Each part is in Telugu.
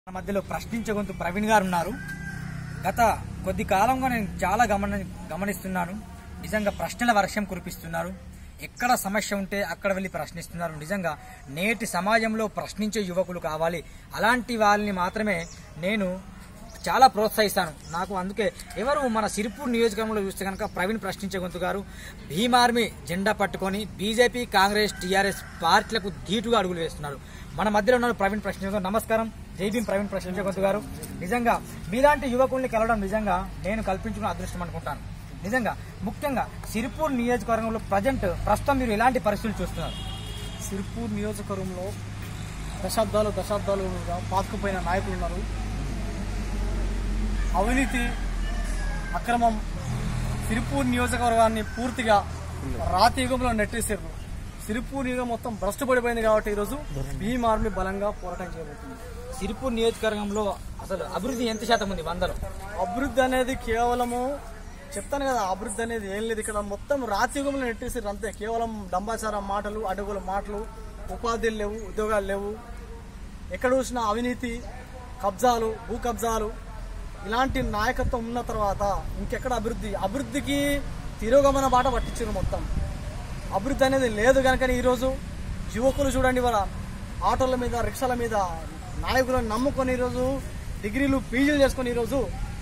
మన మధ్యలో ప్రశ్నించే గొంతు ప్రవీణ్ గారు ఉన్నారు గత కొద్ది కాలంగా నేను చాలా గమన గమనిస్తున్నాను నిజంగా ప్రశ్నల వర్షం కురిపిస్తున్నారు ఎక్కడ సమస్య ఉంటే అక్కడ వెళ్ళి ప్రశ్నిస్తున్నారు నిజంగా నేటి సమాజంలో ప్రశ్నించే యువకులు కావాలి అలాంటి వాళ్ళని మాత్రమే నేను చాలా ప్రోత్సహిస్తాను నాకు అందుకే ఎవరు మన సిరిపూర్ నియోజకవర్గంలో చూస్తే కనుక ప్రవీణ్ ప్రశ్నించే గొంతు గారు భీమార్మీ జెండా పట్టుకొని బీజేపీ కాంగ్రెస్ టీఆర్ఎస్ పార్టీలకు ధీటుగా అడుగులు వేస్తున్నారు మన మధ్యలో ఉన్నారు ప్రవీణ్ ప్రశ్నించే గొంతు. నమస్కారం జై భీమ్ ప్రవీణ్ ప్రశ్నించే గొంతు గారు నిజంగా మీలాంటి యువకుల్ని కలవడం నిజంగా నేను కల్పించుకున్న అదృష్టం అనుకుంటాను నిజంగా ముఖ్యంగా సిరిపూర్ నియోజకవర్గంలో ప్రజెంట్ ప్రస్తుతం మీరు ఎలాంటి పరిస్థితులు చూస్తున్నారు సిర్పూర్ నియోజకవర్గంలో దశాబ్దాలు దశాబ్దాలుగా పాతుకుపోయిన నాయకులు ఉన్నారు అవినీతి అక్రమం సిరిపూర్ నియోజకవర్గాన్ని పూర్తిగా రాతియుగంలో నెట్టేసారు సిరిపూర్ నియోజకం మొత్తం భ్రష్టపడిపోయింది కాబట్టి ఈరోజు భీమ్ ఆర్మీ బలంగా పోరాటం చేయబోతుంది సిరిపూర్ నియోజకవర్గంలో అసలు అభివృద్ధి ఎంత శాతం ఉంది వందలో అభివృద్ధి అనేది కేవలము చెప్తాను కదా అభివృద్ధి అనేది ఏం లేదు ఇక్కడ మొత్తం రాత్రియుగంలో నెట్టేసారు అంతే కేవలం డంబాచార మాటలు అడుగుల మాటలు ఉపాధులు లేవు ఉద్యోగాలు లేవు ఎక్కడ చూసినా అవినీతి కబ్జాలు భూ కబ్జాలు ఇలాంటి నాయకత్వం ఉన్న తర్వాత ఇంకెక్కడ అభివృద్ధి అభివృద్ధికి తిరోగమన బాట పట్టించారు మొత్తం అభివృద్ధి అనేది లేదు కనుక ఈరోజు యువకులు చూడండి వాళ్ళ ఆటోల మీద రిక్షాల మీద నాయకులను నమ్ముకొని ఈరోజు డిగ్రీలు పీజీలు చేసుకొని ఈరోజు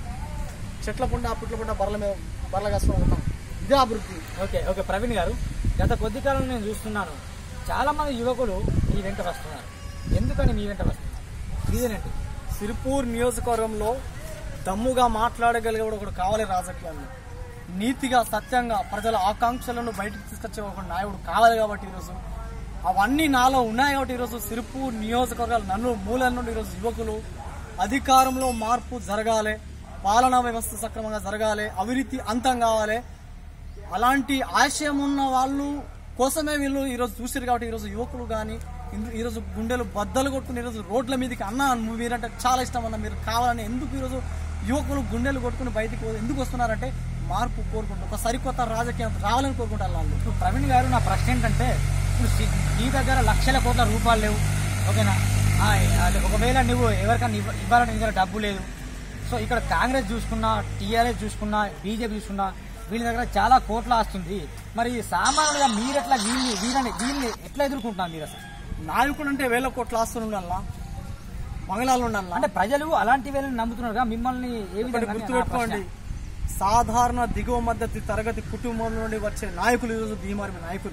చెట్ల పుండ పుట్ల పుండ బర్ల మీద బర్ల కాసుకొని ఉన్నాం ఇదే అభివృద్ధి ఓకే ఓకే ప్రవీణ్ గారు గత కొద్ది కాలం నేను చూస్తున్నాను చాలా మంది యువకులు మీ వెంట వస్తున్నారు ఎందుకని మీ వెంట వస్తున్నారు రీజన్ ఏంటి సిరిపూర్ నియోజకవర్గంలో దమ్ముగా మాట్లాడగలిగేవాడు ఒకడు కావాలి రాజకీయాల్లో నీతిగా సత్యంగా ప్రజల ఆకాంక్షలను బయటకు తీసుకొచ్చే ఒక నాయకుడు కావాలి కాబట్టి ఈరోజు అవన్నీ నాలో ఉన్నాయి కాబట్టి ఈరోజు సిరిపూర్ నియోజకవర్గాలు నన్ను మూలల నుండి ఈరోజు యువకులు అధికారంలో మార్పు జరగాలి పాలనా వ్యవస్థ సక్రమంగా జరగాలి అవినీతి అంతం కావాలి అలాంటి ఆశయం ఉన్న వాళ్ళు కోసమే వీళ్ళు ఈరోజు చూసారు కాబట్టి ఈరోజు యువకులు కానీ ఈరోజు గుండెలు బద్దలు కొట్టుకుని ఈరోజు రోడ్ల మీదకి అన్న మీరంటే చాలా ఇష్టం అన్న మీరు కావాలని ఎందుకు ఈరోజు యువకులు గుండెలు కొట్టుకుని బయటికి పో- ఎందుకు వస్తున్నారంటే మార్పు కోరుకుంటారు ఒక సరికొత్త రాజకీయం రావాలని కోరుకుంటారు వాళ్ళు ఇప్పుడు ప్రవీణ్ గారు నా ప్రశ్న ఏంటంటే ఇప్పుడు సి- నీ దగ్గర లక్షల కోట్ల రూపాయలు లేవు ఓకేనా ఆ, అది ఒకవేళ నువ్వు ఎవరికైనా ఇవ్వ- ఇవ్వాలని నీ దగ్గర డబ్బు లేదు సో ఇక్కడ కాంగ్రెస్ చూసుకున్నా టీఆర్ఎస్ చూసుకున్నా బీజేపీ చూసుకున్నా వీళ్ళ దగ్గర చాలా కోట్ల ఆస్తుంది మరి సామాన్యులుగా మీరెట్లా వీళ్ళని వీళ్ళని వీళ్ళని ఎట్లా ఎదుర్కొంటున్నారు మీరు అసలు నాయకుడు అంటే వేల కోట్ల ఆస్తులు ఉండాలా మహిళలు ఉండాలా అంటే ప్రజలు అలాంటి వీళ్ళని నమ్ముతున్నారుగా మిమ్మల్ని ఏ ఒకటి విధంగా గుర్తుపెట్టుకోండి సాధారణ దిగువ మధ్యతి తరగతి కుటుంబం నుండి వచ్చే నాయకులు ఈరోజు భీమార్మి నాయకులు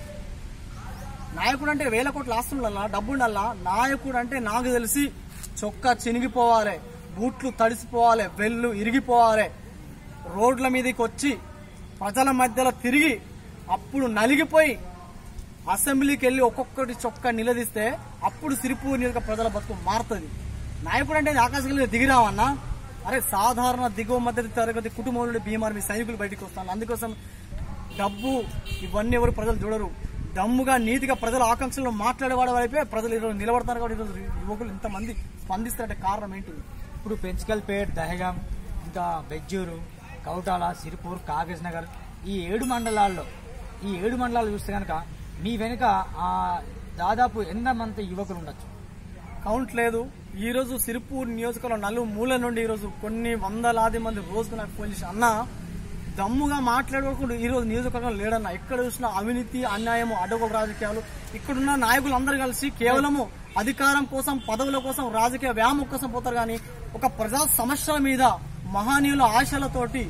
నాయకుడు అంటే వేల కోట్ల ఆస్తులల్లా డబ్బుండల్లా నాయకుడు అంటే నాకు తెలిసి చొక్కా చినిగిపోవాలి బూట్లు తడిసిపోవాలి వెళ్ళు ఇరిగిపోవాలి రోడ్ల మీదకి వచ్చి ప్రజల మధ్యలో తిరిగి అప్పుడు నలిగిపోయి అసెంబ్లీకి వెళ్ళి ఒక్కొక్కటి చొక్కా నిలదీస్తే అప్పుడు సిరిపూర్ నియోజక ప్రజల బతుకు మారుతుంది నాయకుడు అంటే ఆకాశం దిగిరావన్నా అరే సాధారణ దిగువ మధ్య తరగతి కుటుంబం నుండి బీమార్ మీ సైనికులు బయటికి వస్తాను అందుకోసం డబ్బు ఇవన్నీ ఎవరు ప్రజలు చూడరు దమ్ముగా నీతిగా ప్రజల ఆకాంక్షలను మాట్లాడేవాడు వైపే ప్రజలు ఈరోజు నిలబడతారు కాబట్టి ఈరోజు యువకులు ఇంతమంది స్పందిస్తారంటే కారణం ఏంటి ఇప్పుడు పెంచికల్పేట్ దహగాం ఇంకా బెజ్జూరు కౌటాల సిరిపూర్ కాగజ్ నగర్ ఈ ఏడు మండలాల్లో ఈ ఏడు మండలాలు చూస్తే కనుక మీ వెనుక ఆ, దాదాపు ఎంతమంది యువకులు ఉండొచ్చు కౌంట్ లేదు ఈ రోజు సిరిపూర్ నియోజకవర్గం నలు మూల నుండి ఈ రోజు కొన్ని వందలాది మంది రోజుకు నాకు ఫోన్ చేసి అన్న దమ్ముగా మాట్లాడుకోకుండా ఈ రోజు నియోజకవర్గం లేడన్న ఎక్కడ చూసినా అవినీతి అన్యాయము అడ్డగోలు రాజకీయాలు ఇక్కడున్న నాయకులు అందరూ కలిసి కేవలము అధికారం కోసం పదవుల కోసం రాజకీయ వ్యామం కోసం పోతారు కానీ ఒక ప్రజా సమస్యల మీద మహానీయుల ఆశలతోటి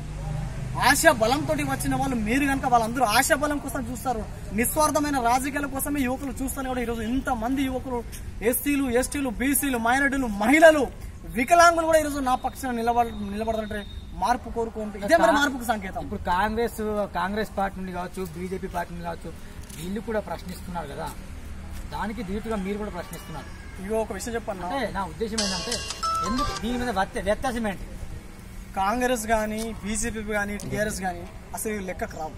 ఆశ బలంతో వచ్చిన వాళ్ళు మీరు కనుక వాళ్ళందరూ ఆశ బలం కోసం చూస్తారు నిస్వార్థమైన రాజకీయాల కోసమే యువకులు చూస్తారు కూడా ఈరోజు ఇంత మంది యువకులు ఎస్సీలు ఎస్టీలు బీసీలు మైనార్టీలు మహిళలు వికలాంగులు కూడా ఈరోజు నా పక్షాన నిలబడ నిలబడాలంటే మార్పు కోరుకుంటూ ఇదే మరి మార్పుకు సంకేతం ఇప్పుడు కాంగ్రెస్ కాంగ్రెస్ పార్టీ నుండి కావచ్చు బీజేపీ పార్టీ నుండి కావచ్చు వీళ్ళు కూడా ప్రశ్నిస్తున్నారు కదా దానికి ధీటుగా మీరు కూడా ప్రశ్నిస్తున్నారు ఇగో ఒక విషయం చెప్పన్నా అంటే నా ఉద్దేశం ఏంటంటే ఎందుకు దీని మీద వ్యత్య- వ్యత్యాసం ఏంటి కాంగ్రెస్ కానీ బీజేపీ కానీ టీఆర్ఎస్ కానీ అసలు ఇవి లెక్కకు రావు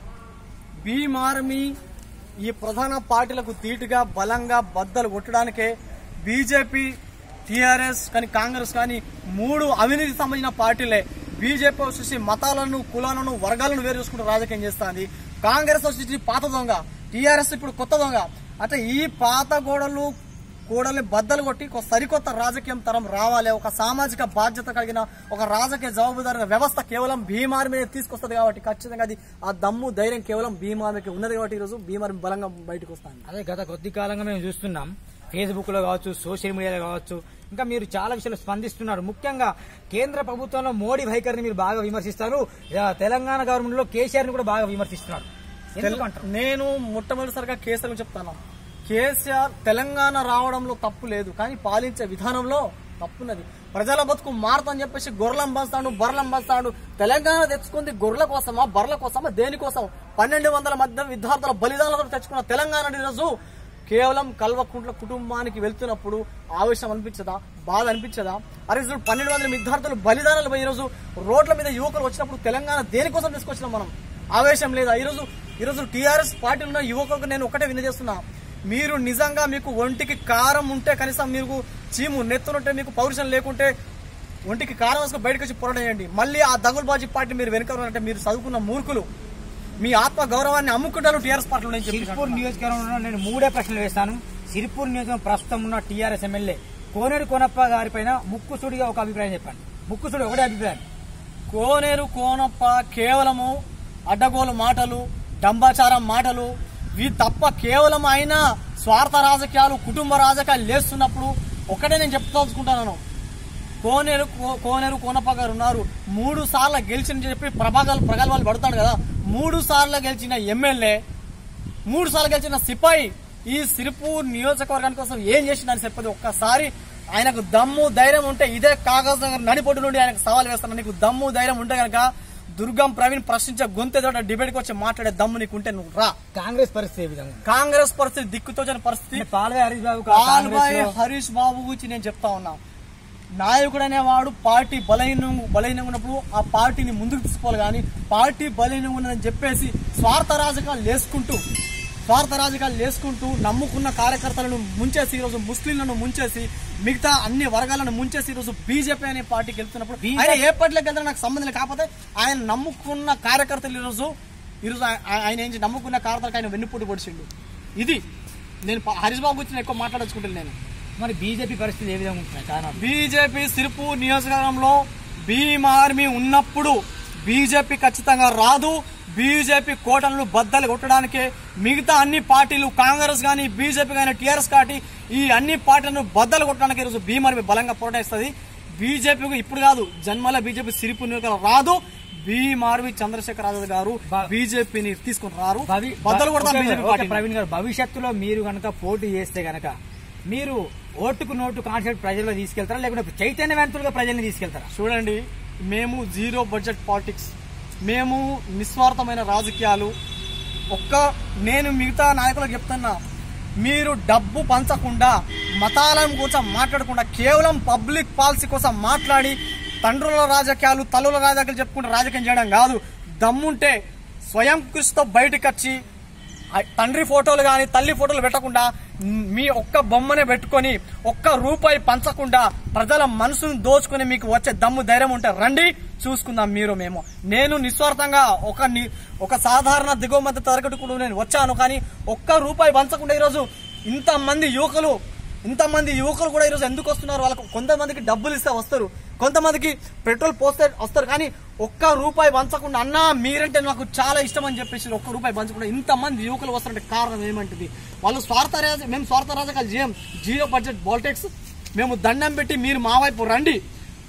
భీమ్ ఆర్మీ ఈ ప్రధాన పార్టీలకు ధీటుగా బలంగా బద్దలు కొట్టడానికే బీజేపీ టీఆర్ఎస్ కానీ కాంగ్రెస్ కానీ మూడు అవినీతి సంబంధించిన పార్టీలే బీజేపీ వచ్చేసి మతాలను కులాలను వర్గాలను వేరు చూసుకుంటూ రాజకీయం చేస్తుంది కాంగ్రెస్ వచ్చేసి పాత దొంగ టీఆర్ఎస్ ఇప్పుడు కొత్త దొంగ అంటే ఈ పాత గోడలు కూడలి బద్దలు కొట్టి ఒక సరికొత్త రాజకీయం తరం రావాలి ఒక సామాజిక బాధ్యత కలిగిన ఒక రాజకీయ జవాబుదారి వ్యవస్థ కేవలం భీమారి మీద తీసుకొస్తుంది కాబట్టి ఖచ్చితంగా అది ఆ దమ్ము ధైర్యం కేవలం భీమారికి ఉన్నది కాబట్టి ఈరోజు భీమారి బలంగా బయటకు వస్తాను అదే గత కొద్ది కాలంగా మేము చూస్తున్నాం ఫేస్బుక్ లో కావచ్చు సోషల్ మీడియాలో కావచ్చు ఇంకా మీరు చాలా విషయాలు స్పందిస్తున్నారు ముఖ్యంగా కేంద్ర ప్రభుత్వంలో మోడీ వైఖరిని మీరు బాగా విమర్శిస్తారు ఆ, తెలంగాణ గవర్నమెంట్ లో కేసీఆర్ ని కూడా బాగా విమర్శిస్తున్నారు ఎందుకంటారు నేను మొట్టమొదటిసారిగా కేసీఆర్ గురించి చెప్తాను కేసీఆర్ తెలంగాణ రావడంలో తప్పు లేదు కానీ పాలించే విధానంలో తప్పున్నది ప్రజల బతుకు మారుతాని చెప్పేసి గొర్రెలం బస్తాడు బర్రెలం బస్తాడు తెలంగాణ తెచ్చుకుంది గొర్రెల కోసమా బర్రెల కోసమా దేనికోసం పన్నెండు వందల మధ్య విద్యార్థుల బలిదానాలతో తెచ్చుకున్న తెలంగాణ ఈరోజు కేవలం కల్వకుంట్ల కుటుంబానికి వెళ్తున్నప్పుడు ఆవేశం అనిపించదా బాధ అనిపించదా అరే ఈరోజు పన్నెండు వందల విద్యార్థులు బలిదానాలు పోయి ఈరోజు రోడ్ల మీద యువకులు వచ్చినప్పుడు తెలంగాణ దేనికోసం తీసుకొచ్చినాం మనం ఆవేశం లేదా ఈరోజు ఈరోజు టీఆర్ఎస్ పార్టీలో ఉన్న యువకులకు నేను ఒకటే వినజేస్తున్నా మీరు నిజంగా మీకు ఒంటికి కారం ఉంటే కనీసం మీకు చీము నెత్తునుంటే మీకు పౌరుషం లేకుంటే ఒంటికి కారం వేసుకుని బయటకు వచ్చి పోరాటం చేయండి మళ్ళీ ఆ దగులుబాజీ పార్టీ మీరు వెనుక అంటే మీరు చదువుకున్న మూర్ఖులు మీ ఆత్మ గౌరవాన్ని అమ్ముకుంటారు టీఆర్ఎస్ పార్టీలో నేను సిరిపూర్ చెప్పి నియోజకవర్గంలో నేను మూడే ప్రశ్నలు వేస్తాను సిరిపూర్ నియోజకవర్గం ప్రస్తుతం ఉన్న టీఆర్ఎస్ ఎమ్మెల్యే కోనేరు కోనప్ప గారి పైన ముక్కుసూడిగా ఒక అభిప్రాయం చెప్పండి ముక్కుసూడి ఒకటే అభిప్రాయం కోనేరు కోనప్ప కేవలము అడ్డగోలు మాటలు డంబాచారం మాటలు ఇవి తప్ప కేవలం ఆయన స్వార్థ రాజకీయాలు కుటుంబ రాజకీయాలు లేస్తున్నప్పుడు ఒకటే నేను చెప్తాల్సుకుంటున్నాను కోనేరు కో- కోనేరు కోనప్ప గారు ఉన్నారు మూడు సార్లు గెలిచిన చెప్పి ప్రభాగాలు ప్రగల్భాలు పడతాడు కదా మూడు సార్లు గెలిచిన ఎమ్మెల్యే మూడు సార్లు గెలిచిన సిపాయి ఈ సిరిపూర్ నియోజకవర్గాని కోసం ఏం చేసిందని చెప్పదు ఒక్కసారి ఆయనకు దమ్ము ధైర్యం ఉంటే ఇదే కాగజ్ నగర్ నడిపొట్టు నుండి ఆయనకు సవాల్ వేస్తాను నీకు దమ్ము ధైర్యం ఉంటే గనక దుర్గం ప్రవీణ్ ప్రశ్నించే గొంతు ఎదుట డిబేట్కి వచ్చి మాట్లాడే దమ్ము నీకు ఉంటే నువ్వు రా కాంగ్రెస్ పరిస్థితి ఏ విధంగా ఉంది? కాంగ్రెస్ పరిస్థితి దిక్కుతోచని పరిస్థితి అంటే పాల్వే హరీష్ బాబు కా- కాంగ్రెస్ పాల్వాయి లో- హరీష్ బాబు గురించి నేను చెప్తా ఉన్నా నాయకుడు అనేవాడు పార్టీ బలహీనం బలహీనంగా ఉన్నప్పుడు ఆ పార్టీని ముందుకు తీసుకోవాలి కానీ పార్టీ బలహీనంగా ఉన్నదని చెప్పేసి స్వార్థ రాజకాలు లేసుకుంటూ స్వార్థ రాజకాలు లేసుకుంటూ నమ్ముకున్న కార్యకర్తలను ముంచేసి ఈరోజు ముస్లింలను ముంచేసి మిగతా అన్ని వర్గాలను ముంచేసి ఈరోజు బీజేపీ అనే పార్టీకి వెళ్తున్నప్పుడు ఆయన ఏ పార్టీలోకి వెళ్తారో నాకు సంబంధం లేదు కాకపోతే ఆయన నమ్ముకున్న కార్యకర్తలు ఈరోజు ఈరోజు ఆయ- ఆయన ఏం చే- నమ్ముకున్న కార్యకర్తలకు ఆయన వెన్నుపోటు పొడిచిండు ఇది నేను ప- హరీష్ బాబు గురించి నేను ఎక్కువ మాట్లాడచ్చుకుంటాను నేను మరి బీజేపీ పరిస్థితి ఏ విధంగా ఉంటుంది కారణాలు బీజేపీ సిరిపూర్ నియోజకవర్గంలో భీమ్ ఆర్మీ ఉన్నప్పుడు బీజేపీ ఖచ్చితంగా రాదు బీజేపీ కోటలను బద్దలు కొట్టడానికి మిగతా అన్ని పార్టీలు కాంగ్రెస్ కానీ బీజేపీ కానీ టీఆర్ఎస్ పార్టీ ఈ అన్ని పార్టీలను బద్దలు కొట్టడానికి ఈరోజు భీమ్ ఆర్మీ బలంగా పోరాటేస్తుంది బీజేపీకి ఇప్పుడు కాదు జన్మల బీజేపీ సిరిపూర్ నియోజకవర్గం రాదు భీమ్ ఆర్మీ చంద్రశేఖర్ ఆజాద్ గారు బా- బీజేపీని తీసుకుని రారు భవి- బద్దలు కొడతారు okay, BJP okay, party Praveen garu భవిష్యత్తులో మీరు గనక పోటీ చేస్తే గనక మీరు ఓటుకు నోటు కాన్సెప్ట్ ప్రజల్లో తీసుకెళ్తారా లేకుంటే చైతన్యవంతులుగా ప్రజల్ని తీసుకెళ్తారా చూడండి మేము జీరో బడ్జెట్ పాలిటిక్స్ మేము నిస్వార్థమైన రాజకీయాలు ఒక్క నేను మిగతా నాయకులకు చెప్తున్నా మీరు డబ్బు పంచకుండా మతాలను కోసం మాట్లాడకుండా కేవలం పబ్లిక్ పాలసీ కోసం మాట్లాడి తండ్రుల రాజకీయాలు తల్లుల రాజకీయాలు చెప్పుకుంటే రాజకీయం చేయడం కాదు దమ్ముంటే స్వయం కృషితో బయటకు వచ్చి ఆ తండ్రి ఫోటోలు కానీ తల్లి ఫోటోలు పెట్టకుండా మీ ఒక్క బొమ్మనే పెట్టుకొని ఒక్క రూపాయి పంచకుండా ప్రజల మనసును దోచుకుని మీకు వచ్చే దమ్ము ధైర్యం ఉంటే రండి చూసుకుందాం మీరు మేము నేను నిస్వార్థంగా ఒక ని- ఒక సాధారణ దిగువ మధ్య తరగతి కూడా నేను వచ్చాను కానీ ఒక్క రూపాయి పంచకుండా ఈరోజు ఇంతమంది యువకులు ఇంతమంది యువకులు కూడా ఈరోజు ఎందుకు వస్తున్నారు వాళ్ళకు కొంతమందికి డబ్బులు ఇస్తే వస్తారు కొంతమందికి పెట్రోల్ పోస్తే వస్తారు కానీ ఒక్క రూపాయి పంచకుండా అన్నా మీరంటే నాకు చాలా ఇష్టం అని చెప్పేసి ఒక్క రూపాయి పంచకుండా ఇంతమంది యువకులు వస్తారంటే కారణం ఏమంటుంది వాళ్ళు స్వార్థ రాజ- మేము స్వార్థ రాజకాలు చేయం జీరో బడ్జెట్ పాలిటిక్స్ మేము దండం పెట్టి మీరు మా వైపు రండి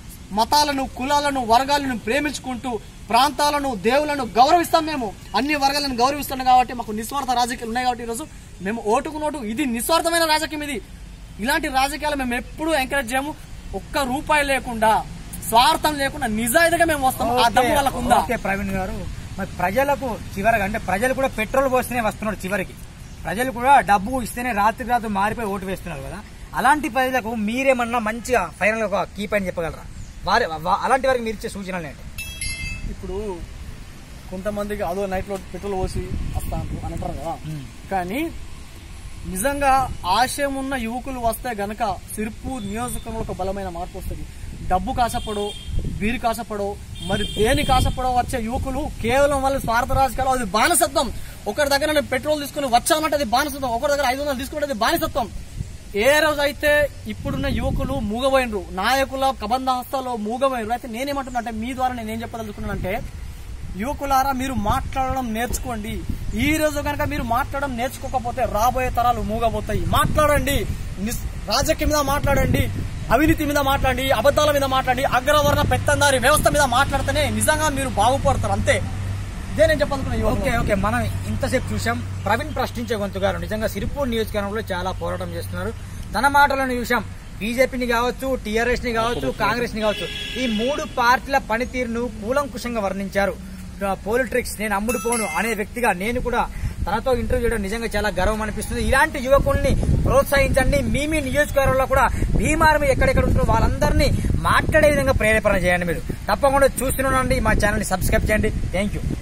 మతాలను కులాలను వర్గాలను ప్రేమించుకుంటూ ప్రాంతాలను దేవులను గౌరవిస్తాం మేము అన్ని వర్గాలను గౌరవిస్తున్నాం కాబట్టి మాకు నిస్వార్థ రాజకీయాలు ఉన్నాయి కాబట్టి ఈరోజు మేము ఓటుకు నోటు ఇది నిస్వార్థమైన రాజకీయం ఇది ఇలాంటి రాజకీయాలు మేము ఎప్పుడూ ఎంకరేజ్ చేయము ఒక్క రూపాయి లేకుండా స్వార్థం లేకుండా నిజాయితీగా మేము వస్తాం ఆ దమ్ము వాళ్ళకు ఉందా ఓకే ప్రవీణ్ గారు మరి ప్రజలకు చివరగా అంటే ప్రజలు కూడా పెట్రోల్ పోస్తేనే వస్తున్నారు చివరికి ప్రజలు కూడా డబ్బు ఇస్తేనే రాత్రి రాత్రి మారిపోయి ఓటు వేస్తున్నారు కదా అలాంటి ప్రజలకు మీరేమన్నా మంచిగా ఫైనల్ ఒక కీ పైన చెప్పగలరా వారి వా- అలాంటి వారికి మీరు ఇచ్చే సూచనలు ఏంటి ఇప్పుడు కొంతమందికి అదో నైట్ లో పెట్రోల్ పోసి వస్తా అంటారు అని అంటారు కదా కానీ నిజంగా ఆశయం ఉన్న యువకులు వస్తే గనక సిర్పూర్ నియోజకవర్గంలో ఒక బలమైన మార్పు వస్తుంది డబ్బు కాసపడో బీరు కాసపడో మరి దేని కాసపడో వచ్చే యువకులు కేవలం వాళ్ళ స్వార్థ రాజకీయాలు అది బానిసత్వం ఒకరి దగ్గర నేను పెట్రోల్ తీసుకుని వచ్చానంటే అది బానిసత్వం ఒకరి దగ్గర ఐదు వందలు తీసుకుంటే అది బానిసత్వం ఏ రోజైతే ఇప్పుడున్న యువకులు మూగబోయినరు నాయకుల కబంధ హస్తాలో మూగబోయినరు అయితే నేనేమంటున్నా అంటే మీ ద్వారా నేను ఏం చెప్పదలుచుకున్నానంటే యువకులారా మీరు మాట్లాడడం నేర్చుకోండి ఈ రోజు కనుక మీరు మాట్లాడడం నేర్చుకోకపోతే రాబోయే తరాలు మూగబోతాయి మాట్లాడండి నిస్- రాజకీయం మీద మాట్లాడండి అవినీతి మీద మాట్లాడండి అబద్ధాల మీద మాట్లాడండి అగ్రవర్ణ పెత్తందారి వ్యవస్థ మీద మాట్లాడితేనే నిజంగా మీరు బాగుపడతారు అంతే ఇదే నేను చెప్పాలనుకున్నా యువకులు. ఓకే ఓకే మనం ఇంతసేపు చూసాం ప్రవీణ్ ప్రశ్నించే గొంతు గారు నిజంగా సిరిపూర్ నియోజకవర్గంలో చాలా పోరాటం చేస్తున్నారు తన మాటలను చూసాం బీజేపీని కావచ్చు టీఆర్ఎస్ ని కావచ్చు కాంగ్రెస్ ని కావచ్చు ఈ మూడు పార్టీల పనితీరును కూలంకుషంగా వర్ణించారు పోలిట్రిక్స్ నేను అమ్ముడు పోను అనే వ్యక్తిగా నేను కూడా తనతో ఇంటర్వ్యూ చేయడం నిజంగా చాలా గర్వం అనిపిస్తుంది ఇలాంటి యువకుల్ని ప్రోత్సహించండి మీ మీ నియోజకవర్గంలో కూడా భీమార్మి ఎక్కడెక్కడ ఉంటారో వాళ్ళందరినీ మాట్లాడే విధంగా ప్రేరేపణ చేయండి మీరు తప్పకుండా చూస్తున్నానండి మా ఛానల్ ని సబ్స్క్రైబ్ చేయండి థ్యాంక్ యూ